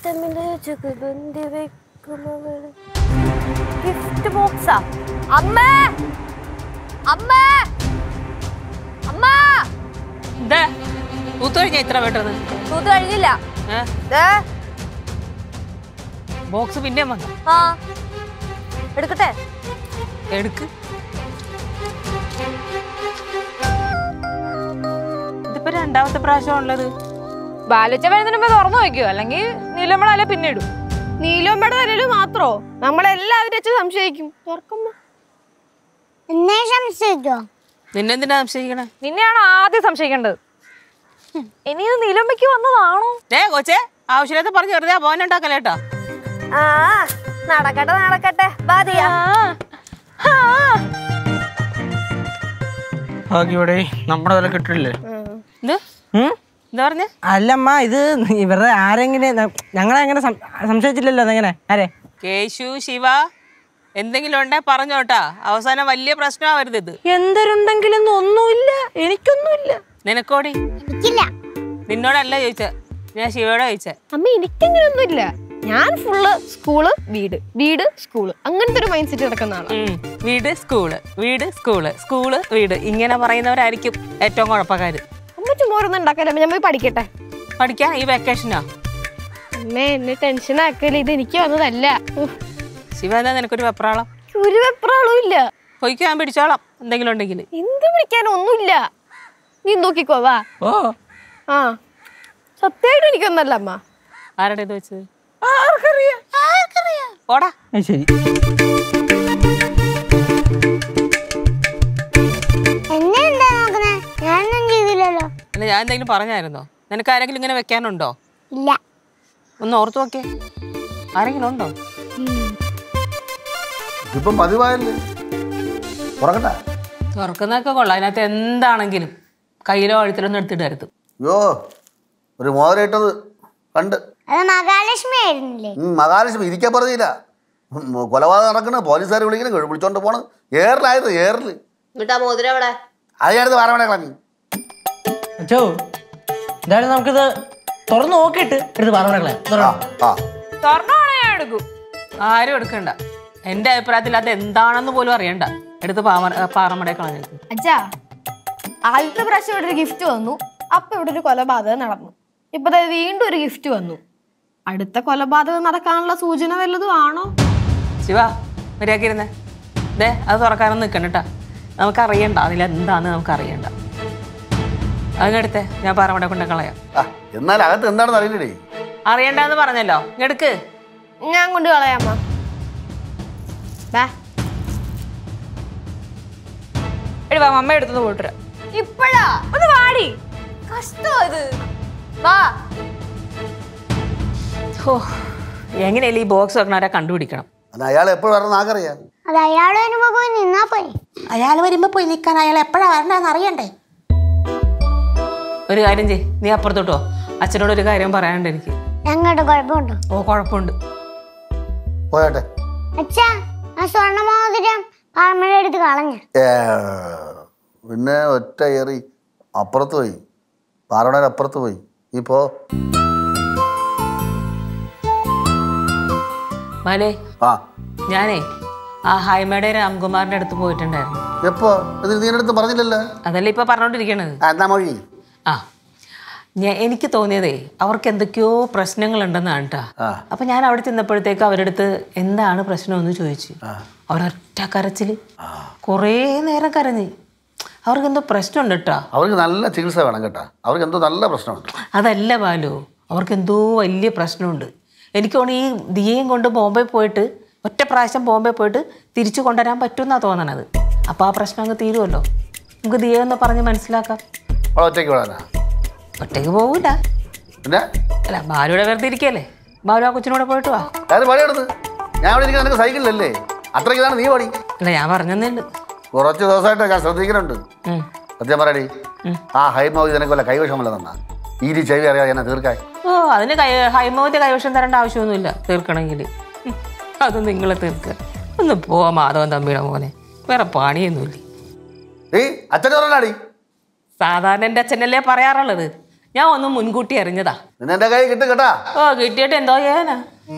തമ്മില് ചുകുബന്തി വെക്കുമവള് ഗിഫ്റ്റ് ബോക്സാ അമ്മേ അമ്മേ അമ്മ എന്താ തൂത്ത് കഴിഞ്ഞാ ഇത്ര വേണ്ടത് തൂത്ത് കഴിഞ്ഞില്ല ഏ ദേ, ബോക്സ് പിന്നെ വന്നു ആ എടുക്കട്ടെ എടുക്ക് ഇതിപ്പോ രണ്ടാമത്തെ പ്രാവശ്യം ഉള്ളത് ബാലുച്ച വരുന്നതിന് മുമ്പ് തുറന്നു വെക്കോ അല്ലെങ്കിൽ നീലമ്മള അല്ലെ പിന്നെ ഇടും നീലോമ്മയുടെ തലയില് മാത്രോ നമ്മളെല്ലാവരും വെച്ച് സംശയിക്കും തുറക്കുമ്പോ എന്നെ സംശയിക്കോ നിന്നെന്തിനാ സംശയിക്കണേ നിന്നെയാണ് ആദ്യം സംശയിക്കേണ്ടത് ഇനി ഇത് നീലമ്മയ്ക്ക് വന്നതാണോ ഏ കൊച്ചേ ആവശ്യമില്ലാത്ത പറഞ്ഞു വെറുതെ പോകാനുണ്ടാക്കല്ലേട്ടാ ആ നടക്കട്ടെ നടക്കട്ടെ ബാധിയാ ഭാഗ്യോടെ നമ്മുടെ വില കിട്ടില്ലേ എന്ത് എന്താ പറഞ്ഞ അല്ലമ്മ ഇത് ഇവരുടെ ആരെങ്കിലും ഞങ്ങളെ അങ്ങനെ സം- സംശയിച്ചില്ലല്ലോ എങ്ങനെ ആരെ കേശു ശിവ എന്തെങ്കിലും ഉണ്ടെ പറഞ്ഞോട്ടാ അവസാനം വലിയ പ്രശ്നമാവരുത് ഇത് എന്തരുണ്ടെങ്കിലും ഒന്നുമില്ല എനിക്കൊന്നുമില്ല നിനക്കോടി എനിക്കില്ല നിന്നോടല്ല ചോദിച്ച ഞാൻ ശിവയോടെ ചോദിച്ചേ അമ്മ എനിക്കങ്ങനൊന്നുമില്ല ഞാൻ ഫുള്ള് സ്കൂള് വീട് വീട് സ്കൂള് അങ്ങനത്തെ ഒരു മൈൻഡ് സെറ്റ് നടക്കുന്ന ആളാണ് ഉം. വീട് സ്കൂള് വീട് സ്കൂള് സ്കൂള് വീട് ഇങ്ങനെ പറയുന്നവരായിരിക്കും ഏറ്റവും കുഴപ്പക്കാര് അമ്മ ചുമ്മാ ഒന്നും ഉണ്ടാക്കാല്ല ഞാൻ പോയി പഠിക്കട്ടെ പഠിക്കാൻ ഈ വെക്കേഷനാ അമ്മേ എന്നെ ടെൻഷൻ ആക്കല് ഇത് എനിക്ക് വന്നതല്ല ഉഫ്, ശിവ എന്താ നിനക്കൊരു വെപ്രാളം ഒരു വെപ്രാളും ഇല്ല പൊയ്ക്ക് ഞാൻ പിടിച്ചോളാം എന്തെങ്കിലും ഉണ്ടെങ്കിൽ എന്ത് പിടിക്കാനും ഒന്നുമില്ല നീ നോക്കിക്കോ വാ ഓ ആ സത്യമായിട്ടും എനിക്കൊന്നല്ല അമ്മ ആരുടെ ഇത് വെച്ചത് ആർക്കറിയാം ഓടാ അത് ശരി എന്നെ എന്താ നോക്കണേ ഞാനൊന്നും ചെയ്തില്ലല്ലോ അല്ല ഞാൻ എന്തെങ്കിലും പറഞ്ഞായിരുന്നോ നിനക്ക് ആരെങ്കിലും ഇങ്ങനെ വെക്കാനുണ്ടോ ഇല്ല ഒന്ന് ഓർത്തു നോക്കേ ആരെങ്കിലും ഉണ്ടോ ഇപ്പം പതിവായല്ലേ തുറക്കട്ടെ തുറക്കുന്നതൊക്കെ കൊള്ളാം അതിനകത്ത് എന്താണെങ്കിലും കയ്യിലോ അഴുത്തിലൊന്നും എടുത്തിടരുത് അയ്യോ ഒരു മോതിരയിട്ടത് കണ്ട് അത് മഹാലക്ഷ്മി ആയിരുന്നില്ലേ ഉം, മഹാലക്ഷ്മി ഇരിക്കാൻ പറഞ്ഞില്ല ഉം, കൊലപാതകം നടക്കണ പോലീസുകാർ വിളിക്കണ വിളിച്ചോണ്ട് പോണ് ഏറിലായത് ഏറിൽ എന്നിട്ടാ മോതിരം അവിടെ അതിനടുത്ത് വാരമണ കളഞ്ഞു അച്ചോ എന്തായാലും നമുക്കിത് തുറന്നു നോക്കിയിട്ട് എടുത്ത് പറഞ്ഞേ ആ ആ സ്വർണ്ണമാണ് ഞാൻ എടുക്കും ആരും എടുക്കണ്ട എന്റെ അഭിപ്രായത്തിൽ അത് എന്താണെന്ന് പോലും അറിയണ്ട എടുത്ത് പാമ പാറമടയെ കളഞ്ഞേക്ക് അച്ഛാ ആദ്യത്തെ പ്രാവശ്യം ഇവിടെ ഒരു ഗിഫ്റ്റ് വന്നു അപ്പൊ ഇവിടെ ഒരു കൊലപാതകം നടന്നു ഇപ്പൊ ദേ വീണ്ടും ഒരു ഗിഫ്റ്റ് വന്നു അടുത്ത കൊലപാതകം നടക്കാനുള്ള സൂചന വല്ലതും ആണോ ശിവ മര്യാദക്കിരുന്നേ ദേ അത് തുറക്കാനൊന്നും നിൽക്കണ്ടട്ടാ നമുക്ക് അറിയണ്ട അതിൽ എന്താന്ന് നമുക്ക് അറിയണ്ട അതിനടുത്തേ ഞാൻ പാറമട കൊണ്ട് കളയാം ആ എന്നാൽ അകത്ത് എന്താണെന്ന് അറിയില്ലേ അറിയണ്ടെന്ന് പറഞ്ഞല്ലോ എടുക്ക് ഞാൻ കൊണ്ട് കളയാമ്മ ദാ, എടി വാ അമ്മ എടുത്തത് പോയിട്ടു ഇപ്പഴാ ഒന്ന് വാടി കഷ്ടോ ഇത് വാ ഓ എങ്ങനെയല്ലേ ഈ ബോക്സ് വെക്കണവരെ കണ്ടുപിടിക്കണം അത് അയാൾ എപ്പോഴും വരണം ആക്കറിയാം അത് അയാൾ വരുമ്പോ പോയി നിന്നാ പോയി അയാൾ വരുമ്പോ പോയി നിൽക്കാൻ അയാൾ എപ്പോഴാ വരണ്ടെന്ന് അറിയണ്ടേ ഒരു കാര്യം ചെയ് നീ അപ്പുറത്തോട്ടോ അച്ഛനോട് ഒരു കാര്യം പറയാനുണ്ട് എനിക്ക് ഞങ്ങളുടെ കുഴപ്പമുണ്ടോ ഓ കുഴപ്പമുണ്ട് പോയാട്ടെ അച്ഛാ ആ സ്വർണ്ണ മോതിരം പാർമയുടെ എടുത്ത് കളഞ്ഞ ഏ, പിന്നെ ഒറ്റ ഏറി അപ്പുറത്ത് പോയി പാറയുടെ അപ്പുറത്ത് പോയി നീ പോ മാലേ ആ ഞാനേ ആ ഹൈമയുടെ രാംകുമാറിന്റെ അടുത്ത് പോയിട്ടുണ്ടായിരുന്നു എപ്പോ ഇത് നീ അടുത്ത് പറഞ്ഞില്ലല്ലോ അതല്ലേ ഇപ്പൊ പറഞ്ഞോണ്ടിരിക്കണത് ആ, എന്നാ മൊഴി ആ ഞാൻ എനിക്ക് തോന്നിയതേ അവർക്ക് എന്തൊക്കെയോ പ്രശ്നങ്ങളുണ്ടെന്നാണ് കേട്ടാ ആ. അപ്പൊ ഞാൻ അവിടെ ചെന്നപ്പോഴത്തേക്ക് അവരുടെ അടുത്ത് എന്താണ് പ്രശ്നമെന്ന് ചോദിച്ചു അവരൊറ്റ കരച്ചില് കുറേ നേരം കരഞ്ഞ് അവർക്ക് എന്തോ പ്രശ്നമുണ്ട് കേട്ടാ അവർക്ക് നല്ല ചികിത്സ വേണം കേട്ടാ അവർക്ക് എന്തോ നല്ല പ്രശ്നമുണ്ട് അതല്ല ബാലു അവർക്ക് എന്തോ വലിയ പ്രശ്നമുണ്ട് എനിക്ക് തോന്നുന്നു ഈ ദിയയും കൊണ്ട് ബോംബെ പോയിട്ട് ഒറ്റ പ്രാവശ്യം ബോംബെ പോയിട്ട് തിരിച്ചു കൊണ്ടുവരാൻ പറ്റുമെന്നാണ് തോന്നണത് അപ്പോൾ ആ പ്രശ്നം അങ്ങ് തീരുമല്ലോ നമുക്ക് ദിയ എന്ന് പറഞ്ഞ് മനസ്സിലാക്കാം അവളെ ഒറ്റയ്ക്ക് വിടാനാ ഒറ്റയ്ക്ക് പോവില്ല പിന്നെ അല്ല ബാലുവിടെ വെറുതെ ഇരിക്കല്ലേ ബാലു ആ കൊച്ചിനൂടെ പോയിട്ട് വാ ഞാൻ പണിയെടുത്ത് ഞാൻ ഇവിടെ ഇരിക്കുന്ന നിനക്ക് സൈക്കിളിലല്ലേ അത്രയ്ക്ക് ഇതാണ് നീ പണി അല്ല ഞാൻ പറഞ്ഞെന്നുണ്ട് കുറച്ച് ദിവസമായിട്ട് ഞാൻ ശ്രദ്ധിക്കുന്നുണ്ട് ഉം. സത്യം പറയടി ആ ഹൈമോദി നിനക്ക് വല്ല കൈവശമല്ല തന്നാ ഈരി ചെവി അറിയാതെ എന്നെ തീർക്കാൻ ഓ അതിന് കൈ ഹൈമോന്റെ കൈവശം തരേണ്ട ആവശ്യമൊന്നുമില്ല തീർക്കണമെങ്കിൽ ഉം. അത് നിങ്ങളെ തീർക്കുക ഒന്ന് പോവാ മാധവൻ തമ്മിയുടെ മോനെ വേറെ പണിയൊന്നുമില്ല ഏയ് അച്ഛനെ പറഞ്ഞാടി സാധാരണ എൻ്റെ അച്ഛനല്ലേ പറയാറുള്ളത് ഞാൻ ഒന്ന് മുൻകൂട്ടി അറിഞ്ഞതാ നിന്നെ എൻ്റെ കൈ കിട്ടും കേട്ടാ ഓ കിട്ടിയിട്ട് എന്തോ ചെയ്യാനാ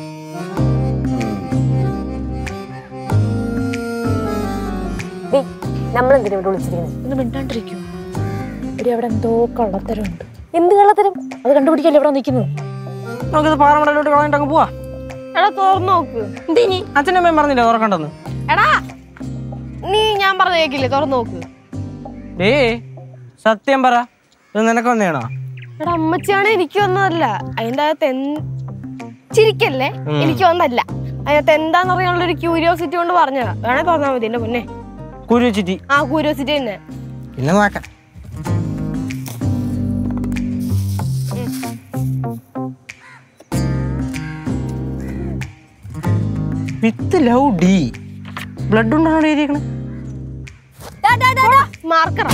നമ്മൾ എന്തിനാ ഇവിടെ വിളിച്ചിരിക്കുന്നത് ഒന്ന് മിണ്ടാണ്ടിരിക്കൂ എടി അവിടെ എന്തോ കള്ളത്തരമുണ്ട് എന്ത് കള്ളത്തരം അത് കണ്ടുപിടിക്കല്ലേ ഇവിടെ നിൽക്കുന്നത് നമുക്കിത് പാറമടലോട്ട് കളഞ്ഞിട്ട് അങ്ങ് പോവാ എടാ തുറന്നു നോക്ക് എന്തിനി അച്ഛനും അമ്മയും പറഞ്ഞില്ലേ തുറക്കണ്ടെന്ന് എടാ നീ ഞാൻ പറഞ്ഞ കേക്കില്ലേ തുറന്നു നോക്ക് ഏ സത്യം പറ ഇത് നിനക്ക് വന്നേണോ എടാ അമ്മച്ചിയാണ് എനിക്ക് വന്നതല്ല അതിന്റെ അകത്ത് എന്ത് ചിരിക്കല്ലേ എനിക്ക് വന്നല്ല അതിനകത്ത് എന്താന്ന് ഒരു ക്യൂരിയോസിറ്റി കൊണ്ട് പറഞ്ഞതാ വേണേ തുറന്നാ മതി എന്റെ മുന്നേ കുരു വെച്ചിട്ട് ആ ക്യൂരിയോസിറ്റി തന്നെ പിന്നെ നോക്കാം വിത്ത് ലവ് ഡി ബ്ലഡ് ഉണ്ടോ എഴുതിയേക്കണേ മാർക്കറാ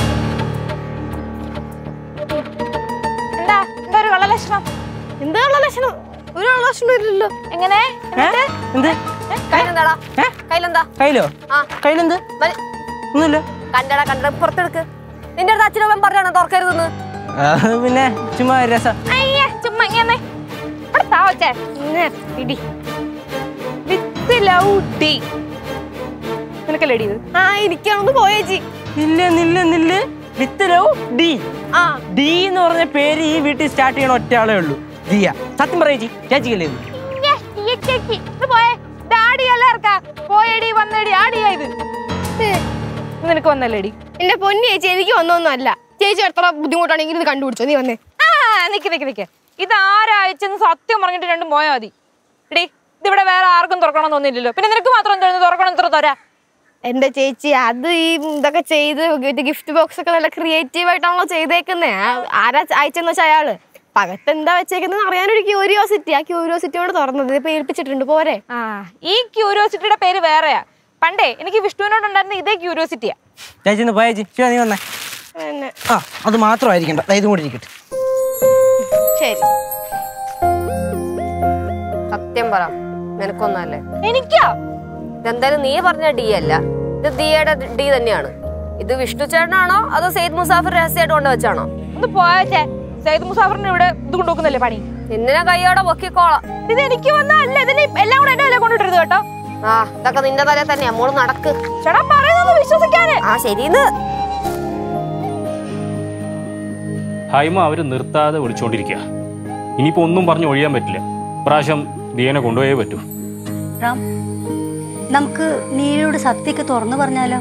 എന്താ എന്താ ഒരു കള്ളലക്ഷണം എന്താ ലക്ഷണം ഒരു ലക്ഷണം ഇല്ലല്ലോ എങ്ങനെ എന്നിട്ട് എന്ത് കയ്യിലെന്താടാ ഏ? കയ്യിലെന്താ കയ്യിലോ ആ. കയ്യിലെന്ത് വല്- ഒന്നുമില്ല കണ്ടടാ കണ്ടട പുറത്തെടുക്ക് നിന്റെ അടുത്ത് അച്ഛനും പറഞ്ഞാണോ തുറക്കരുതെന്ന് അത് പിന്നെ ചുമ്മാ രസം അയ്യേ ചുമ്മാ ഇങ്ങനെ ഇവിടെ താ വെച്ചേ ഇടി വിത്ത് ലവ് ഡി നിനക്കല്ലേ ഡി ഇത് ആ ഇരിക്കാണൊന്ന് പോയേച്ചി നില്ല നില്ല നില്ല വിത്ത് ലവ് ഡി ആ ഡി എന്ന് പറഞ്ഞ പേര് ഈ വീട്ടിൽ സ്റ്റാർട്ട് ചെയ്യണ ഒറ്റ ആളേ ഉള്ളൂ ദിയ സത്യം പറയേ ചേച്ചിക്കല്ലേ ഇത് ഞെ, ഈ ചേച്ചി, ഇത് പോയെ. ഡാഡി അല്ല ഇറക്കാ. പോയെടി, വന്നെടി, ആടിയാ ഇത്. ഇത് നിനക്ക് വന്നല്ലേടി എന്റെ പൊന്നി ചേച്ചി എനിക്ക് വന്നൊന്നും അല്ല ചേച്ചി എത്ര ബുദ്ധിമുട്ടാണെങ്കിൽ ഇത് കണ്ടുപിടിച്ചോ നീ വന്നേ ആ നിക്ക് നിക്ക് നിക്ക് ഇത് ആരായച്ചെന്ന് സത്യം പറഞ്ഞിട്ട് രണ്ടും പോയാ മതി എടി ഇതിവിടെ വേറെ ആർക്കും തുറക്കണം തോന്നില്ലല്ലോ പിന്നെ നിനക്ക് മാത്രം എന്തായിരുന്നു തുറക്കണം ഇത്ര തരാ എന്റെ ചേച്ചി അത് ഈ ഇതൊക്കെ ചെയ്ത് ഗിഫ്റ്റ് ബോക്സ് ഒക്കെ നല്ല ക്രിയേറ്റീവ് ആയിട്ടാണല്ലോ ചെയ്തേക്കുന്നേ ആ- ആരാ അയച്ചെന്ന് വെച്ചാൽ അയാള് പകത്ത് എന്താ വെച്ചേക്കുന്നത് അറിയാനൊരു ക്യൂരിയോസിറ്റി ആ ക്യൂരിയോസിറ്റിയോട് തുറന്നത് ഇതിപ്പോ ഏൽപ്പിച്ചിട്ടുണ്ട് പോരെ ആ ഈ ക്യൂരിയോസിറ്റിയുടെ പേര് വേറെയാ പണ്ടേ എനിക്ക് വിഷ്ണുവിനോടുണ്ടായിരുന്ന ഇതേ ക്യൂരിയോസിറ്റിയാ ചേച്ചി ഒന്ന് പോയേച്ചി ശിവ നീ വന്നേ പിന്നെ ആ അത് മാത്രമായിരിക്കണ്ട ദാ ഇതും കൂടി ഇരിക്കട്ടെ ശരി സത്യം പറ നിനക്കൊന്നല്ലേ എനിക്കാ ഇതെന്തായാലും നീ പറഞ്ഞ ഡി അല്ല ഇത് ദിയയുടെ ഡി തന്നെയാണ് ഇത് വിഷ്ണു ചേട്ടനാണോ അതോ സെയ്ദ് മുസാഫിർ രഹസ്യമായിട്ട് കൊണ്ടുവച്ചാണോ ഒന്ന് പോയാച്ചേ സൈദ് മുസാഫറിന് ഇവിടെ ഇത് കൊണ്ടുവെക്കുന്നല്ലേ പണി നിന്നെ കൈയോടെ പൊക്കിക്കോളാം ഇത് എനിക്ക് വന്നല്ല ഇതിന് എല്ലാം കൂടെ എന്റെ വില കൊണ്ടിട്ടരുത് കേട്ടോ ആ ഇതൊക്കെ നിന്റെ തല തന്നെയാ മോള് നടക്ക് ചേട്ടാ പറയുന്നത് വിശ്വസിക്കാന് ആ ശരിന്ന് ഹൈമ അവർ നിർത്താതെ വിളിച്ചുകൊണ്ടിരിക്കുക ഇനിയിപ്പോൾ ഒന്നും പറഞ്ഞ് ഒഴിയാൻ പറ്റില്ല ഇപ്രാവശ്യം ദിയനെ കൊണ്ടുപോയേ പറ്റൂ റാം നമുക്ക് നീലയോട് സത്യമൊക്കെ തുറന്നു പറഞ്ഞാലോ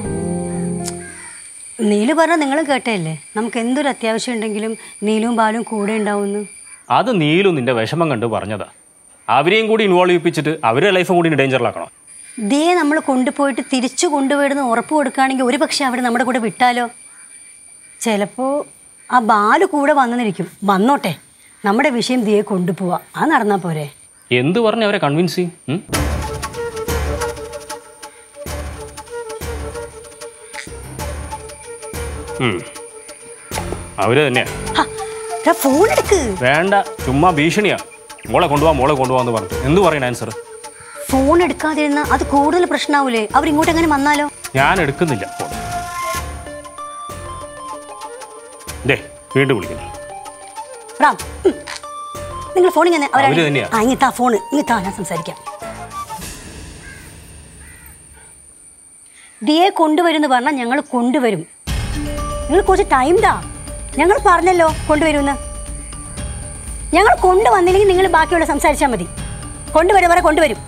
നീലു പറഞ്ഞ നിങ്ങൾ കേട്ടല്ലേ നമുക്ക് എന്തൊരു അത്യാവശ്യം ഉണ്ടെങ്കിലും നീലും ബാലും കൂടെ ഉണ്ടാവുമെന്ന് അത് നീലും നിന്റെ വിഷമം കണ്ട് പറഞ്ഞതാ അവരെയും കൂടി ഇൻവോൾവ് ചെയ്യിപ്പിച്ചിട്ട് അവരുടെ ലൈഫും കൂടി ഡേഞ്ചറിലാക്കണം ദേ നമ്മൾ കൊണ്ടുപോയിട്ട് തിരിച്ചു കൊണ്ടുപോയിടുന്ന ഉറപ്പ് കൊടുക്കുകയാണെങ്കിൽ ഒരു പക്ഷെ അവിടെ നമ്മുടെ കൂടെ വിട്ടാലോ ചിലപ്പോൾ ആ ബാല് കൂടെ വന്നെന്നിരിക്കും വന്നോട്ടെ നമ്മുടെ വിഷയം ദിയെ കൊണ്ടുപോവാ അത് നടന്നാൽ പോരെ എന്ത് പറഞ്ഞ് അവരെ കൺവിൻസ് ചെയ്യും ഉം? ഉം. അവര് തന്നെയാ ഫോൺ എടുക്ക് വേണ്ട ചുമ്മാ ഭീഷണിയാ മോളെ കൊണ്ടുപോവാ മോളെ കൊണ്ടുപോവാന്ന് പറഞ്ഞിട്ട് എന്ത് പറയണ ആൻസർ ഫോൺ എടുക്കാതിരുന്ന അത് കൂടുതൽ പ്രശ്നമാവൂലേ അവരിങ്ങോട്ട് എങ്ങനെ വന്നാലോ ഞാൻ എടുക്കുന്നില്ല ഫോൺ ദേ വീണ്ടും വിളിക്കുന്നു റാം ഉം. നിങ്ങൾ ഫോൺ ഇങ്ങനെ അവര് തന്നെയാ. ആ ഇങ്ങത്താ ഫോണ് ഇങ്ങത്താ ഞാൻ സംസാരിക്കാം ദിയെ കൊണ്ടുവരുമെന്ന് പറഞ്ഞാൽ ഞങ്ങൾ കൊണ്ടുവരും നിങ്ങൾ കുറച്ച് ടൈം താ ഞങ്ങൾ പറഞ്ഞല്ലോ കൊണ്ടുവരുമെന്ന് ഞങ്ങൾ കൊണ്ടുവന്നില്ലെങ്കിൽ നിങ്ങൾ ബാക്കിയുള്ള സംസാരിച്ചാൽ മതി കൊണ്ടുവരും വരെ കൊണ്ടുവരും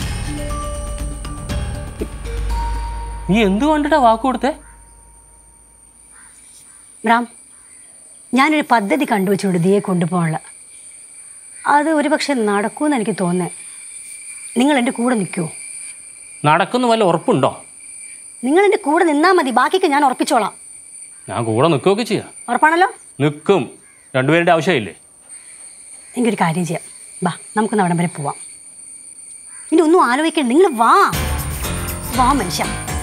നീ എന്ത് കണ്ടിട്ടാ വാക്ക് കൊടുത്തേ റാം ഞാനൊരു പദ്ധതി കണ്ടുവച്ചുകൊണ്ട് ദിയെ കൊണ്ടുപോകാനുള്ള അത് ഒരുപക്ഷെ നടക്കുമെന്ന് എനിക്ക് തോന്നുന്നത് നിങ്ങൾ എൻ്റെ കൂടെ നിൽക്കുമോ നടക്കുന്ന വല്ല ഉറപ്പുണ്ടോ നിങ്ങൾ എൻ്റെ കൂടെ നിന്നാൽ മതി ബാക്കിയൊക്കെ ഞാൻ ഉറപ്പിച്ചോളാം ഞാൻ കൂടെ നിൽക്കുകയൊക്കെ ചെയ്യാം ഉറപ്പാണല്ലോ നിൽക്കും രണ്ടുപേരുടെ ആവശ്യമില്ലേ എനിക്കൊരു കാര്യം ചെയ്യാം വാ നമുക്കൊന്ന് അവിടം വരെ പോവാം ഇനി ഒന്നും ആലോചിക്കണ്ട നിങ്ങൾ വാ വാ മനുഷ്യ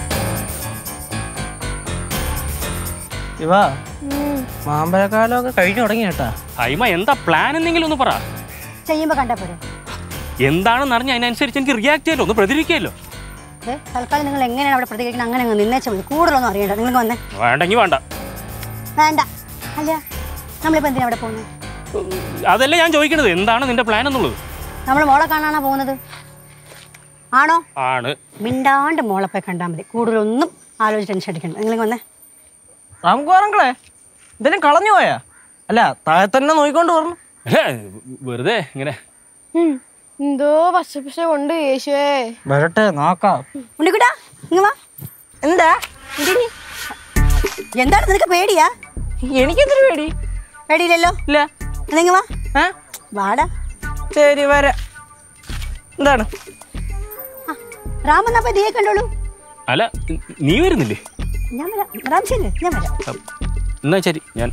ശിവ മാമ്പഴക്കാലമൊക്കെ കഴിഞ്ഞു തുടങ്ങി കേട്ടാ ഹൈമ എന്താ പ്ലാൻ എന്തെങ്കിലും ഒന്ന് പറ ചെയ്യുമ്പോൾ കണ്ടാൽ പോരെ എന്താണെന്ന് അറിഞ്ഞ അതിനനുസരിച്ച് എനിക്ക് റിയാക്ട് ചെയ്യാലോ ഒന്ന് പ്രതികരിക്കാമല്ലോ ഏ, തൽക്കാലം നിങ്ങൾ എങ്ങനെയാണ് അവിടെ പ്രതികരിക്കുന്നത് അങ്ങനെ അങ്ങ് നിന്നേച്ചാൽ മതി കൂടുതലൊന്നും അറിയണ്ട നിങ്ങൾക്ക് വന്നേ വേണ്ടെങ്കിൽ വേണ്ട വേണ്ട അല്ല നമ്മളിപ്പോൾ എന്തിനാ അവിടെ പോകുന്നത് അതല്ല ഞാൻ ചോദിക്കണത് എന്താണ് നിന്റെ പ്ലാൻ എന്നുള്ളത് നമ്മൾ മോളെ കാണാനാ പോകുന്നത് ആണോ ആണ് മിണ്ടാണ്ട് മോളെ പോയി കണ്ടാൽ മതി കൂടുതലൊന്നും ആലോചിച്ച് ടെൻഷൻ അടിക്കണ്ട നിങ്ങൾ വന്നേ റാംകുമാറങ്ങളെ എന്തെങ്കിലും കളഞ്ഞു പോയാ അല്ല താഴെ തന്നെ നോക്കിക്കൊണ്ട് പറഞ്ഞു അല്ല വെറുതെ ഇങ്ങനെ ഉം. എന്തോ പശ കൊണ്ട് യേശുവേ വരട്ടെ നോക്കാം ഉണ്ണിക്കുട്ടാ ഇങ്ങ് വാ എന്താ എന്താണ് നിനക്ക് പേടിയാ എനിക്കെന്തൊരു പേടി പേടിയില്ലല്ലോ ഇല്ല നിങ്ങൾ വാ ഏ വാടാ ശരി വരാ എന്താണ് രാമൻ അപ്പൊ നീയെ കണ്ടോളൂ അല്ല നീ വരുന്നില്ലേ ഞാൻ വരാം രാം ശരി ഞാൻ വരാം എന്നാ ശരി ഞാൻ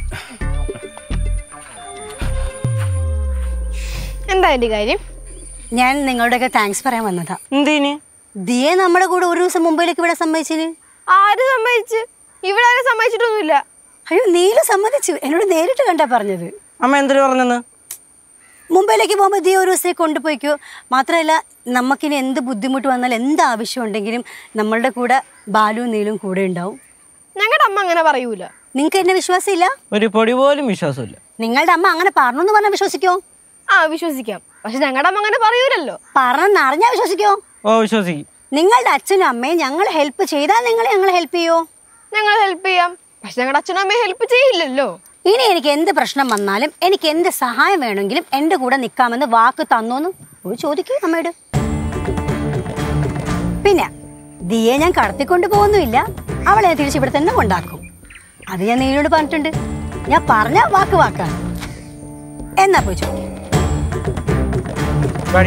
എന്താ എന്റെ കാര്യം ഞാൻ നിങ്ങളുടെയൊക്കെ താങ്ക്സ് പറയാൻ വന്നതാ എന്തിന് ദിയെ നമ്മുടെ കൂടെ ഒരു ദിവസം മുംബൈയിലേക്ക് ഇവിടെ സമ്മതിച്ചിന് ആര് സമ്മതിച്ച് ഇവിടെ ആരും സമ്മതിച്ചിട്ടൊന്നുമില്ല അയ്യോ നീല സമ്മതിച്ചു എന്നോട് നേരിട്ട് കണ്ടാ പറഞ്ഞത് അമ്മ എന്തിനു പറഞ്ഞെന്ന് മുംബൈയിലേക്ക് പോകുമ്പോൾ ദിയ ഒരു ദിവസത്തേക്ക് കൊണ്ടുപോയിക്കോ മാത്രമല്ല നമുക്കിനി എന്ത് ബുദ്ധിമുട്ട് വന്നാലും എന്ത് ആവശ്യം ഉണ്ടെങ്കിലും നമ്മളുടെ കൂടെ ബാലുവും നീലും കൂടെ ഉണ്ടാവും ഞങ്ങളുടെ അമ്മ അങ്ങനെ പറയൂല നിങ്ങൾക്ക് എന്നെ വിശ്വാസമില്ല ഒരു പൊടി പോലും വിശ്വാസമില്ല നിങ്ങളുടെ അമ്മ അങ്ങനെ പറഞ്ഞു എന്ന് പറഞ്ഞാൽ വിശ്വസിക്കോ ആ വിശ്വസിക്കാം പക്ഷെ ഞങ്ങളുടെ അമ്മ അങ്ങനെ പറയൂലല്ലോ പറഞ്ഞറിഞ്ഞാൽ വിശ്വസിക്കോ ഓ വിശ്വസിക്കും നിങ്ങളുടെ അച്ഛനും അമ്മയും ഞങ്ങൾ ഹെൽപ്പ് ചെയ്താൽ നിങ്ങൾ ഞങ്ങൾ ഹെൽപ്പ് ചെയ്യോ ഞങ്ങൾ ഹെൽപ്പ് ചെയ്യാം പക്ഷെ ഞങ്ങളുടെ അച്ഛനും അമ്മയും ഹെൽപ്പ് ചെയ്യില്ലല്ലോ ഇനി എനിക്ക് എന്ത് പ്രശ്നം വന്നാലും എനിക്ക് എന്ത് സഹായം വേണമെങ്കിലും എൻ്റെ കൂടെ നിൽക്കാമെന്ന് വാക്ക് തന്നോന്ന് ഒരു ചോദിക്കൂ അമ്മയോട് പിന്നെ ദിയെ ഞാൻ കടത്തിക്കൊണ്ട് പോകുന്നുമില്ല അവളെ ഞാൻ തിരിച്ച് ഇവിടെ തന്നെ കൊണ്ടാക്കും അത് ഞാൻ നീനോട് പറഞ്ഞിട്ടുണ്ട് ഞാൻ പറഞ്ഞ വാക്ക് വാക്കാണ് എന്നാ പോയി ചോദിക്കാം പാടി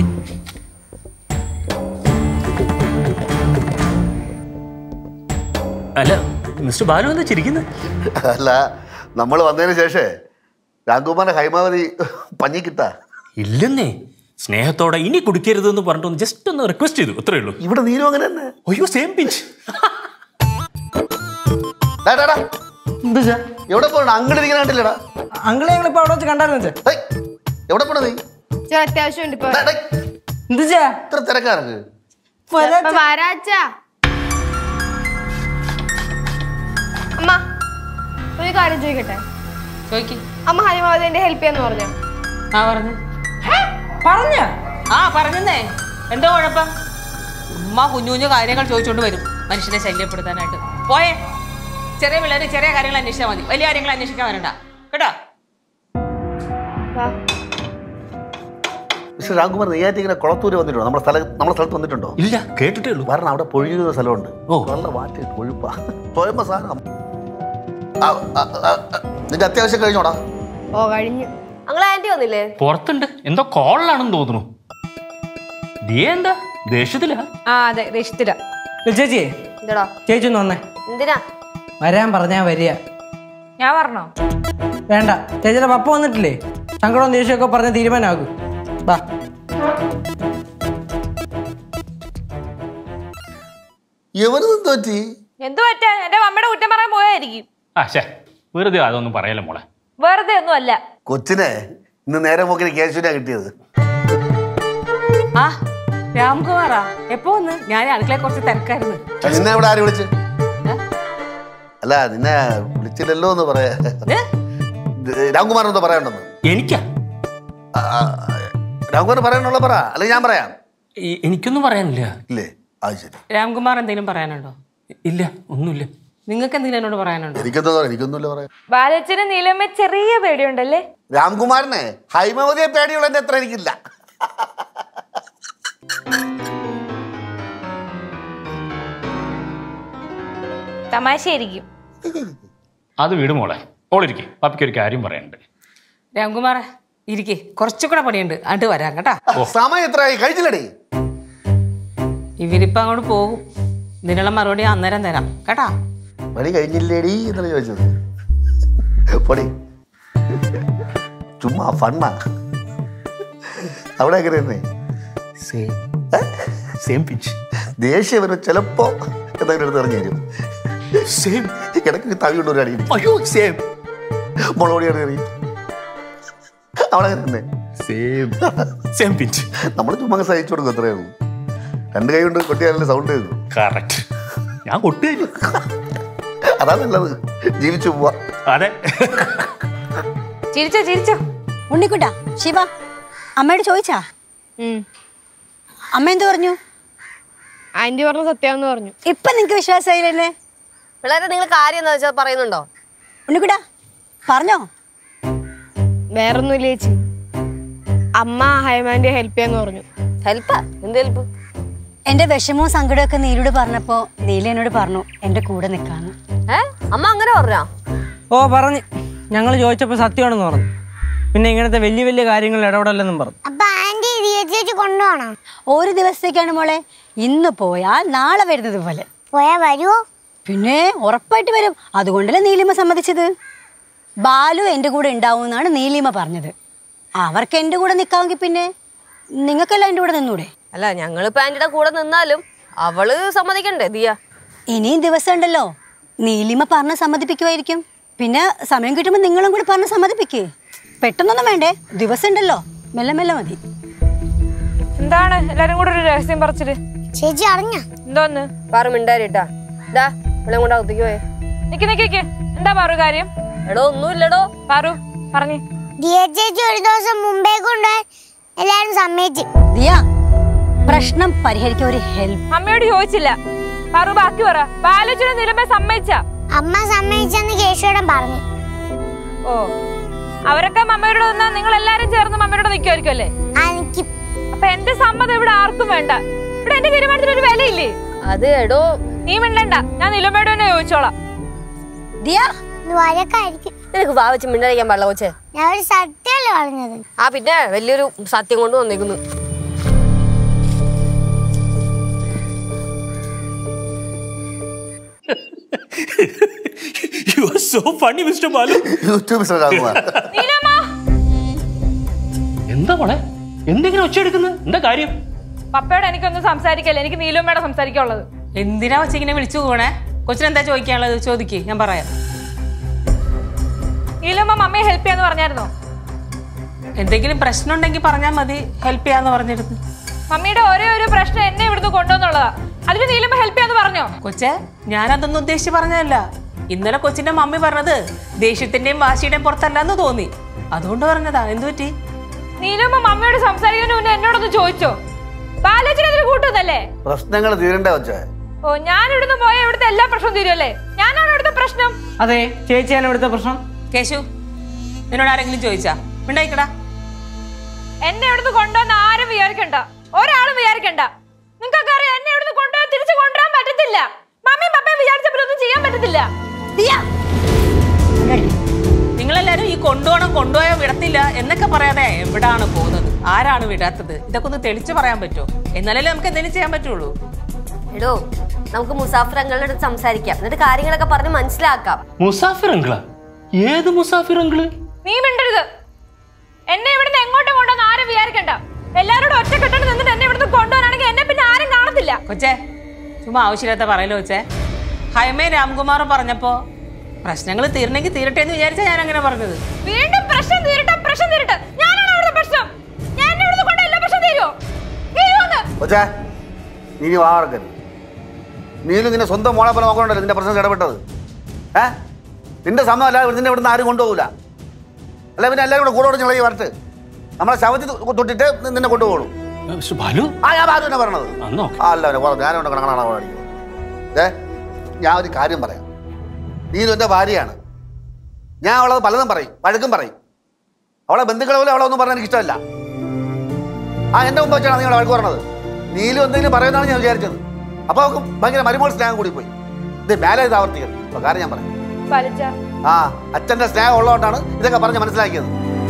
അല്ല മിസ്റ്റർ ബാലു എന്താ ചിരിക്കുന്നത് അല്ല നമ്മൾ വന്നതിന് ശേഷേ രാംകുമാറിന്റെ ഹൈമാവതി പഞ്ഞിക്കിട്ടാ ഇല്ലെന്നേ സ്നേഹത്തോടെ ഇനി കുടിക്കരുതെന്ന് പറഞ്ഞിട്ടൊന്ന് ജസ്റ്റ് ഒന്ന് റിക്വസ്റ്റ് ചെയ്തു അത്രേ ഉള്ളൂ ഇവിടെ നീരും അങ്ങനെ തന്നെ അയ്യോ സെയിം പിഞ്ച് ഡാ, ഡാ, ഡാ. എന്താ എവിടെ പോകണം അങ്ങോട്ട് ഇരിക്കുന്ന കണ്ടില്ലടാ അങ്കിളെ ഞങ്ങൾ ഇപ്പൊ അവിടെ വെച്ച് കണ്ടായിരുന്നു വെച്ചേ ഏയ്, എവിടെ പോണ നീ ഇച്ചിരി അത്യാവശ്യമുണ്ട് ഇപ്പൊ ഡാ, ഡാ, എന്താ ഇത്ര തിരക്കാർക്ക് ഇപ്പൊ വരാച്ചാ അമ്മ ഒരു കാര്യം ചോദിക്കട്ടെ ചോദിക്ക് അമ്മ ഹരിമാവതിന്റെ ഹെൽപ്പ് ചെയ്യാന്ന് പറഞ്ഞു ആ പറഞ്ഞു പറഞ്ഞ ആ പറഞ്ഞേ എന്തോ കുഴപ്പം ഉമ്മ കുഞ്ഞു കുഞ്ഞു കാര്യങ്ങൾ ചോദിച്ചുകൊണ്ട് വരും മനുഷ്യനെ ശല്യപ്പെടുത്താനായിട്ട് പോയേ ചെറിയ പിള്ളേര് ചെറിയ കാര്യങ്ങൾ അന്വേഷിച്ചാൽ മതി വലിയ കാര്യങ്ങൾ അന്വേഷിക്കാൻ വരണ്ട കേട്ടോ പക്ഷെ രാംകുമാർ നെയ്യാറ്റി ഇങ്ങനെ കുളത്തൂര് വന്നിട്ടുണ്ടോ നമ്മുടെ സ്ഥലം നമ്മുടെ സ്ഥലത്ത് വന്നിട്ടുണ്ടോ ഇല്ല കേട്ടിട്ടേ ഉള്ളൂ കാരണം അവിടെ പൊഴിയുന്ന സ്ഥലമുണ്ട് ഓ. നല്ല വാറ്റ് കൊഴുപ്പാ സ്വയംഭ സാധനം ആ, ആ, ആ, ആ, നിന്റെ അത്യാവശ്യം കഴിഞ്ഞോടാ ഓ കഴിഞ്ഞു അങ്ങളെ ആന്റി വന്നില്ലേ പുറത്തുണ്ട് എന്തോ കോളിലാണെന്ന് തോന്നുന്നു ദിയ എന്താ ദേഷ്യത്തിലാ ആ അതെ രക്ഷിത്തില്ല ചേച്ചിയെ എന്താടാ ചേച്ചി ഒന്ന് വന്നേ എന്തിനാ വരാൻ പറഞ്ഞാ വരിക ഞാൻ പറഞ്ഞോ വേണ്ട ചേച്ചിയുടെ പപ്പ വന്നിട്ടില്ലേ സങ്കടവും ദേഷ്യമൊക്കെ പറഞ്ഞ തീരുമാനമാകും ബാ എവനെന്ത് പറ്റി എന്തു പറ്റാ എന്റെ അമ്മയുടെ കുറ്റം പറയാൻ പോയായിരിക്കും ആ ശേ വെറുതെ അതൊന്നും പറയല്ലേ മോളെ വെറുതെ ഒന്നും അല്ല കൊച്ചിനെ ഇന്ന് നേരെ പോക്കിന് കേശുവിനാ കിട്ടിയത് ആ രാംകുമാറാ എപ്പോ വന്ന് ഞാൻ അടുക്കളയെ കുറച്ച് തിരക്കായിരുന്നു നിന്നെ ഇവിടെ ആര് വിളിച്ച് അല്ല നിന്നെ വിളിച്ചില്ലല്ലോ എന്ന് പറയാ ഏ? രാംകുമാർ എന്തോ പറയാനുണ്ടെന്ന് എനിക്കാ ആ, ആ, രാംകുമാർ പറയാനുള്ള പറ അല്ലെങ്കിൽ ഞാൻ പറയാം എ- എനിക്കൊന്നും പറയാനില്ല ഇല്ലേ അത് ശരി രാംകുമാർ എന്തെങ്കിലും പറയാനുണ്ടോ ഇല്ല ഒന്നുമില്ല നിങ്ങൾക്ക് എന്തെങ്കിലും എന്നോട് പറയാനുണ്ടോ എനിക്കെന്തോ എനിക്കൊന്നുമില്ല പറയാം ബാലച്ചന് നീലമ്മ ചെറിയ പേടിയുണ്ടല്ലേ രാംകുമാറിനെ ഹൈമവതിയെ പേടിയുള്ളതിന്റെ അത്ര എനിക്കില്ല തമാശയായിരിക്കും അത് വീട് മോളെ ഓളിരിക്കെ പാപ്പിക്ക് ഒരു കാര്യം പറയാനുണ്ട് രാംകുമാറെ ഇരിക്കേ കുറച്ചുകൂടെ പണിയുണ്ട് അങ്ങോട്ട് വരാം കേട്ടാ സമയം എത്രയായി കഴിച്ചില്ലടി ഇവരിപ്പോ അങ്ങോട്ട് പോകും ഇതിനുള്ള മറുപടി അന്നേരം തരാം കേട്ടാ പണി കഴിഞ്ഞില്ലേടി എന്നല്ല ചോദിച്ചത് പൊടി ചുമ്മാ ഫണ്ണാ അവിടെ എങ്ങനെയെന്നേ സെയിം സെയിം പിഞ്ച് ദേഷ്യം വരും ചിലപ്പോ എന്തെങ്കിലും എടുത്ത് എറിഞ്ഞു തരും സെയിം ഇടയ്ക്ക് തവി കൊണ്ടൊരു അടി അയ്യോ സെയിം മുളകൊടി എറിയും അവിടെ അങ്ങനെ സെയിം സെയിം പിഞ്ച് നമ്മൾ ചുമ്മാ അങ്ങ് സഹിച്ചു കൊടുക്കും അത്രേ ഉള്ളൂ രണ്ട് കൈ കൊണ്ട് കൊട്ടിയാലല്ലേ സൗണ്ട് കേൾക്കും കറക്റ്റ് ഞാൻ കൊട്ടുകഴിഞ്ഞു അതാ നല്ലത് ജീവിച്ചു പോവാ അതെ ചിരിച്ചോ ചിരിച്ചോ ഉണ്ണിക്കുട്ടാ ശിവ അമ്മയോട് ചോദിച്ചാ അമ്മ എന്ത് പറഞ്ഞു ആന്റി പറഞ്ഞ സത്യാന്ന് പറഞ്ഞു ഇപ്പൊ നിങ്ങക്ക് വിശ്വാസമായില്ലേ പിള്ളേരെ നിങ്ങൾ കാര്യം എന്താ വെച്ചാൽ പറയുന്നുണ്ടോ ഉണ്ണിക്കുട്ടാ പറഞ്ഞോ വേറൊന്നുമില്ല ചേച്ചി അമ്മ ഹൈമാൻഡിയെ ഹെൽപ്പ് ചെയ്യാന്ന് പറഞ്ഞു ഹെൽപ്പാ എന്ത് ഹെൽപ്പ് എന്റെ വിഷമവും സങ്കടമൊക്കെ നീലോട് പറഞ്ഞപ്പോ നീല എന്നോട് പറഞ്ഞു എന്റെ കൂടെ നിൽക്കാന്ന് ഏ അമ്മ അങ്ങനെ പറഞ്ഞാ ഓ പറഞ്ഞ് ഞങ്ങൾ ചോദിച്ചപ്പോൾ സത്യമാണെന്ന് പറഞ്ഞു പിന്നെ ഇങ്ങനത്തെ വലിയ വലിയ കാര്യങ്ങൾ ഇടപെടല്ലെന്നും പറഞ്ഞു അപ്പൊ ആന്റി ദിയ ചേച്ചി കൊണ്ടുപോകണം ഒരു ദിവസത്തേക്കാണ് മോളെ ഇന്ന് പോയാൽ നാളെ വരുന്നത് പോലെ പോയാ വരുവോ പിന്നെ ഉറപ്പായിട്ട് വരും അതുകൊണ്ടല്ലേ നീലിമ സമ്മതിച്ചത് ബാലു എൻ്റെ കൂടെ ഉണ്ടാവും എന്നാണ് നീലിമ പറഞ്ഞത് അവർക്ക് എൻ്റെ കൂടെ നിൽക്കാമെങ്കിൽ പിന്നെ നിങ്ങൾക്കെല്ലാം എൻ്റെ കൂടെ നിന്നൂടെ അല്ല ഞങ്ങളിപ്പോ ആന്റിയുടെ കൂടെ നിന്നാലും അവള് സമ്മതിക്കണ്ടേ ദിയ ഇനിയും ദിവസം ഉണ്ടല്ലോ നീലിമ പറഞ്ഞ് സമ്മതിപ്പിക്കുമായിരിക്കും പിന്നെ സമയം കിട്ടുമ്പോൾ നിങ്ങളും കൂടി പറഞ്ഞ് സമ്മതിപ്പിക്കേ പെട്ടെന്നൊന്നും വേണ്ടേ ദിവസം ഉണ്ടല്ലോ മെല്ലെ മെല്ലെ മതി എന്താണ് എല്ലാരും കൂടെ ഒരു രഹസ്യം പറിച്ചിട്ട് ചേച്ചി അറിഞ്ഞ എന്തോന്ന് പാറ മിണ്ടാരിട്ടാ ഇതാ ഇവിടെ കൊണ്ട് അകത്തേക്ക് പോയേ നിക്ക് നിക്ക് നിക്ക് എന്താ പാറു കാര്യം എടോ ഒന്നുമില്ലടോ പാറു പറഞ്ഞേ ദിയ ചേച്ചി ഒരു ദിവസം മുമ്പേ കൊണ്ട് എല്ലാരും സമ്മതിച്ചു ദിയ പ്രശ്നം പരിഹരിക്കാൻ ഒരു ഹെൽപ്പ് അമ്മയോട് ചോദിച്ചില്ല പാറു ബാക്കി പറ ബാലോചന നിലമേ സമ്മതിച്ച അമ്മ സമ്മതിച്ചെന്ന് കേശുവേടൻ പറഞ്ഞു ഓ അവരൊക്കെ മമ്മയോട് നിന്നാ നിങ്ങൾ എല്ലാരും ചേർന്ന് മമ്മയോട് നിൽക്കുമായിരിക്കും അല്ലേ ആ എനിക്ക് അപ്പൊ എന്റെ സമ്മതം ഇവിടെ ആർക്കും വേണ്ട ഇവിടെ എന്റെ തീരുമാനത്തിന് ഒരു വിലയില്ലേ അത് എടോ നീ മിണ്ടണ്ട ഞാൻ നിലമയോട് തന്നെ ചോദിച്ചോളാം ദിയ ഇത് വഴക്കായിരിക്കും നിനക്ക് വാ വെച്ച് മിണ്ടായിരിക്കാൻ പാടില്ല കൊച്ചേ ഞാൻ ഒരു സത്യമല്ലേ പറഞ്ഞത് ആ പിന്നെ വലിയൊരു സത്യം കൊണ്ട് വന്നേക്കുന്നു you are so funny mister Balu YouTube mister Raghumar Neelamma എന്താ മോളെ എന്തെങ്കിലും ഒച്ച എടുക്കുന്നത് എന്താ കാര്യം പപ്പയോട് എനിക്കൊന്നും സംസാരിക്കല്ല എനിക്ക് നീലമ്മയോടെ സംസാരിക്കാനുള്ളത് എന്തിനാ കൊച്ചിങ്ങനെ വിളിച്ചു പോകണേ കൊച്ചിനെന്താ ചോദിക്കാനുള്ളത് ചോദിക്ക് ഞാൻ പറയാം നീലമ്മ മമ്മയെ ഹെൽപ്പ് ചെയ്യാന്ന് പറഞ്ഞായിരുന്നോ എന്തെങ്കിലും പ്രശ്നം ഉണ്ടെങ്കിൽ പറഞ്ഞാൽ മതി ഹെൽപ്പ് ചെയ്യാന്ന് പറഞ്ഞിരുന്നു മമ്മിയുടെ ഒരേ ഒരു പ്രശ്നം എന്നെ ഇവിടുന്ന് കൊണ്ടുവന്നുള്ളതാ അതിന് നീലമ്മ ഹെൽപ്പ് ചെയ്യാന്ന് പറഞ്ഞോ കൊച്ചെ ഞാനതൊന്നും ഉദ്ദേശിച്ച് പറഞ്ഞതല്ല ഇന്നലെ കൊച്ചിന്റെ മമ്മി പറഞ്ഞത് ദേഷ്യത്തിന്റെയും വാശിയുടെയും പുറത്തല്ലെന്ന് തോന്നി അതുകൊണ്ട് പറഞ്ഞതാ എന്തു പറ്റി നീലമ്മ മമ്മിയോട് സംസാരിക്കുന്നതിന് മുന്നേ എന്നോടൊന്ന് ചോദിച്ചോ ബാലോചന ഇതിന് കൂട്ടുന്നല്ലേ പ്രശ്നങ്ങൾ തീരണ്ടേ വെച്ചേ ഓ ഞാൻ ഇവിടുന്ന് പോയ ഇവിടുത്തെ എല്ലാ പ്രശ്നവും തീരുമല്ലേ ഞാനാണ് ഇവിടുത്തെ പ്രശ്നം അതെ ചേച്ചിയാണ് ഇവിടുത്തെ പ്രശ്നം കേശു നിന്നോട് ആരെങ്കിലും ചോദിച്ചാ മിണ്ടായിക്കടാ എന്നെ ഇവിടുന്ന് കൊണ്ടുവന്ന് ആരും വിചാരിക്കണ്ട ഒരാളും വിചാരിക്കണ്ട നിങ്ങൾക്കൊക്കെ അറിയാം എന്നെ ഇവിടുന്ന് കൊണ്ടുവന്ന് തിരിച്ചു കൊണ്ടുവരാൻ പറ്റത്തില്ല മമ്മിയും പപ്പയും വിചാരിച്ചപ്പോഴൊന്നും ചെയ്യാൻ പറ്റത്തില്ല ദിയ നിങ്ങളെല്ലാരും ഈ കൊണ്ടുപോകണം കൊണ്ടുപോയാൽ വിടത്തില്ല എന്നൊക്കെ പറയാതെ എവിടാണ് പോകുന്നത് ആരാണ് വിടാത്തത് ഇതൊക്കെ ഒന്ന് തെളിച്ചു പറയാൻ പറ്റുമോ എന്നാലല്ലേ നമുക്ക് എന്തെങ്കിലും ചെയ്യാൻ പറ്റുള്ളൂ എടോ നമുക്ക് മുസാഫർ അങ്ങളുടെ അടുത്ത് സംസാരിക്കാം എന്നിട്ട് കാര്യങ്ങളൊക്കെ പറഞ്ഞ് മനസ്സിലാക്കാം മുസാഫിർ അങ്കിളാ ഏത് മുസാഫിർ അങ്കിള് നീ മിണ്ടരുത് എന്നെ ഇവിടുന്ന് എങ്ങോട്ടും കൊണ്ടുവന്ന് ആരും വിചാരിക്കണ്ട എല്ലാവരോടും ഒറ്റക്കെട്ടിട്ട് നിന്നിട്ട് എന്നെ ഇവിടുന്ന് കൊണ്ടുവരാണെങ്കിൽ എന്നെ പിന്നെ ആരും കാണത്തില്ല കൊച്ചേ ചുമ്മാ ആവശ്യമില്ലാത്ത പറയല്ലോ കൊച്ചേ ഹൈമേ രാംകുമാർ പറഞ്ഞപ്പോ പ്രശ്നങ്ങൾ തീരണമെങ്കിൽ തീരട്ടെ എന്ന് വിചാരിച്ചാ ഞാൻ അങ്ങനെ പറഞ്ഞത് വീണ്ടും പ്രശ്നം തീരട്ടെ പ്രശ്നം തീരട്ടെ ഞാനാണ് ഇവിടുത്തെ പ്രശ്നം ഞാൻ എന്നെ ഇവിടുന്ന് കൊണ്ട് എല്ലാ പ്രശ്നം തീരുമോ തീരുമോന്ന് കൊച്ചേ നീ ഇനി വാർക്കരുത് നീലും നിന്റെ സ്വന്തം മോളെ പോലെ നോക്കണല്ലോ നിന്റെ പ്രശ്നം ഇടപെട്ടത് ഏ നിന്റെ സമ്മതം അല്ലാതെ നിന്നെ ഇവിടുന്ന് ആരും കൊണ്ടുപോകില്ല അല്ല പിന്നെ എല്ലാവരും കൂടെ കൂടെ ഓടി ഞങ്ങളീ വരട്ട് നമ്മളെ ശവത്തിൽ തൊട്ടിട്ട് നി- നിന്നെ കൊണ്ടുപോകുള്ളൂ മിസ്റ്റർ ബാലു ആ ഞാൻ ബാലു തന്നെ പറഞ്ഞത് അന്നോ ആ അല്ല പിന്നെ കുറെ ഞാനുണ്ട് കണക്കാണ് പഠിക്കുന്നത് ഏ ഞാൻ ഒരു കാര്യം പറയാം നീലും എൻ്റെ ഭാര്യയാണ് ഞാൻ അവളത് പലതും പറയും വഴക്കും പറയും അവളെ ബന്ധുക്കളെ പോലെ അവളെ ഒന്നും പറഞ്ഞാൽ എനിക്ക് ഇഷ്ടമല്ല ആ എൻ്റെ മുമ്പ് വെച്ചാണ് നിങ്ങൾ വഴക്ക് പറഞ്ഞത് നീലും എന്തെങ്കിലും പറയുന്നതാണ് ഞാൻ വിചാരിച്ചത് അപ്പോൾ അവൾക്ക് ഭയങ്കര മരുമോൾ സ്നേഹം കൂടി പോയി ഇത് മേലെ ഇത് ആവർത്തിക്കണം അപ്പോൾ കാര്യം ഞാൻ പറയാം വലിച്ച ആ അച്ഛൻ്റെ സ്നേഹം ഉള്ളതുകൊണ്ടാണ് ഇതൊക്കെ പറഞ്ഞ് മനസ്സിലാക്കിയത്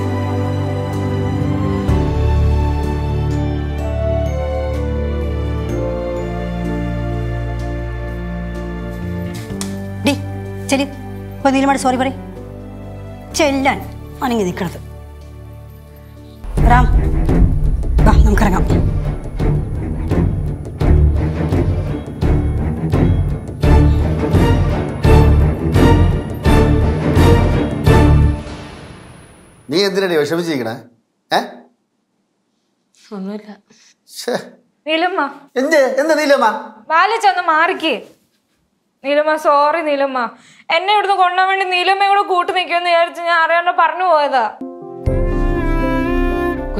ഡി ചെല്ലി ഇപ്പൊ നീലമാട് സോറി പറ ചെല്ലാൻ അനങ്ങി നിൽക്കണത് റാം വാ നമുക്കിറങ്ങാം നീ എന്തിനാണ് വിഷമിച്ചിരിക്കണേ ഏ ഒന്നുമില്ല ശ്ശേ. നീലമ്മ എന്ത് എന്ത് നീലമ്മ ബാലിച്ചൊന്ന് മാറിക്കേ നീലമ്മ സോറി നീലമ്മ എന്നെ ഇവിടുന്ന് കൊണ്ടുപോകാൻ വേണ്ടി നീലമ്മ കൂടെ കൂട്ടു നിൽക്കുമെന്ന് വിചാരിച്ച് ഞാൻ അറിയാണ്ട് പറഞ്ഞു പോയതാ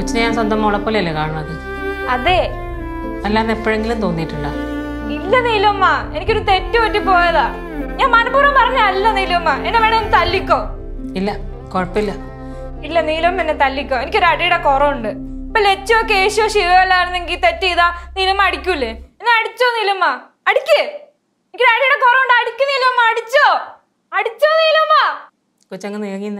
കൊച്ചിനെ ഞാൻ സ്വന്തം മോളെ പോലെയല്ലേ കാണുന്നത് അതെ അല്ലാന്ന് എപ്പോഴെങ്കിലും തോന്നിയിട്ടുണ്ടോ ഇല്ല നീലുമ്മ എനിക്കൊരു തെറ്റ് പറ്റി പോയതാ ഞാൻ മനഃപൂർവ്വം പറഞ്ഞ അല്ല നീലുമ്മ എന്നെ വേണേ ഒന്ന് തല്ലിക്കോ ഇല്ല കുഴപ്പമില്ല ഇല്ല നീലുമ്മ എന്നെ തല്ലിക്കോ എനിക്കൊരു അടിയുടെ കുറവുണ്ട് ഇപ്പൊ ലച്ചോ കേശോ ശിവലായിരുന്നെങ്കിൽ തെറ്റ് ചെയ്താ നീലുമ്മ അടിക്കൂലേ എന്നെ അടിച്ചോ നീലുമ്മ അടിക്ക് എനിക്കൊരു അടിയുടെ കുറവുണ്ട് അടിക്ക് നീലുമ്മ അടിച്ചോ അടിച്ചോ നീലുമ്മ കൊച്ചങ്ങ് നീങ്ങിന്നേ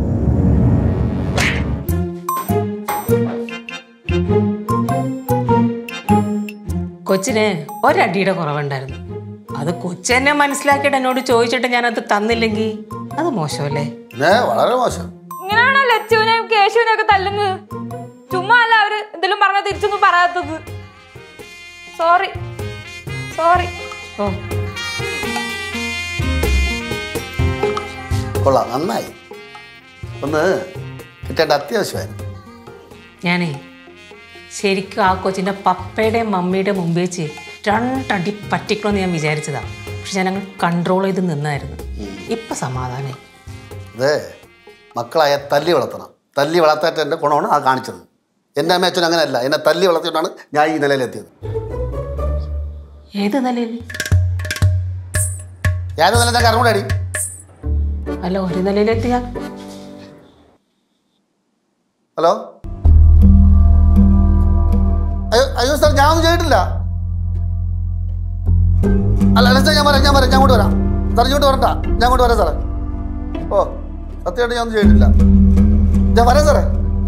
കൊച്ചിന് ഒരടിയുടെ കുറവുണ്ടായിരുന്നു അത് കൊച്ചെന്നെ മനസ്സിലാക്കിയിട്ട് എന്നോട് ചോദിച്ചിട്ട് ഞാനത് തന്നില്ലെങ്കിൽ അത് മോശമല്ലേ പിന്നെ വളരെ മോശം ഇങ്ങനെയാണോ ലച്ചുവിനെയും കേശുവിനെയും ഒക്കെ തല്ലുന്നത് ചുമ്മാ അല്ല അവര് എന്തെങ്കിലും പറഞ്ഞാൽ തിരിച്ചൊന്നും പറയാത്തത് സോറി സോറി ഓ കൊള്ളാം നന്നായി ഒന്ന് കിട്ടേണ്ട അത്യാവശ്യമായിരുന്നു ഞാനേ ശരിക്കും ആ കൊച്ചിൻ്റെ പപ്പയുടെയും മമ്മിയുടെ മുമ്പ് വെച്ച് രണ്ടടി പറ്റിക്കണമെന്ന് ഞാൻ വിചാരിച്ചതാ പക്ഷെ ഞാൻ അങ്ങ് കൺട്രോൾ ചെയ്ത് നിന്നായിരുന്നു ഇപ്പം സമാധാനമായി അതെ മക്കളായ തല്ലി വളർത്തണം തല്ലി വളർത്താത്ത എൻ്റെ ഗുണമാണ് ആ കാണിച്ചത് എൻ്റെ അമ്മ അച്ഛൻ അങ്ങനെയല്ല എന്നെ തല്ലി വളർത്തിയിട്ടാണ് ഞാൻ ഈ നിലയിലെത്തിയത് ഏത് നിലയിൽ ഏത് നില ഞാൻ അറിഞ്ഞൂടാടി അല്ല ഒരു നിലയിലെത്തിയാ ഹലോ അയ്യോ അയ്യോ സാർ ഞാൻ ഒന്നും ചെയ്തിട്ടില്ല അല്ല അല്ല സാർ ഞാൻ പറയാം ഞാൻ പറയാം ഞാൻ അങ്ങോട്ട് വരാം സാർ ഇങ്ങോട്ട് വരണ്ട ഞാൻ അങ്ങോട്ട് വരാം സാറേ ഓ സത്യമായിട്ട് ഞാൻ ഒന്നും ചെയ്തിട്ടില്ല ഞാൻ വരാം സാറേ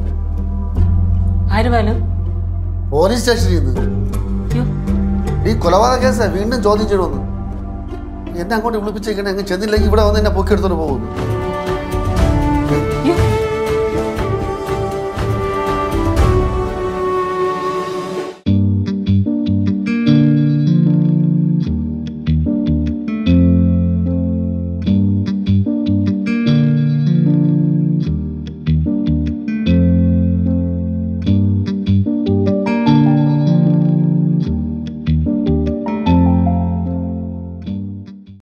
ആര് വേലും പോലീസ് സ്റ്റേഷനിൽ നിന്ന് അയ്യോ ഈ കൊലപാതക കേസ് വീണ്ടും ചോദ്യം ചെയ്യണമെന്ന് എന്നെ അങ്ങോട്ട് വിളിപ്പിച്ചേക്കണേ അങ്ങ് ചെന്നില്ലെങ്കിൽ ഇവിടെ വന്ന് എന്നെ പൊക്കിയെടുത്തോണ്ട് പോകുന്നു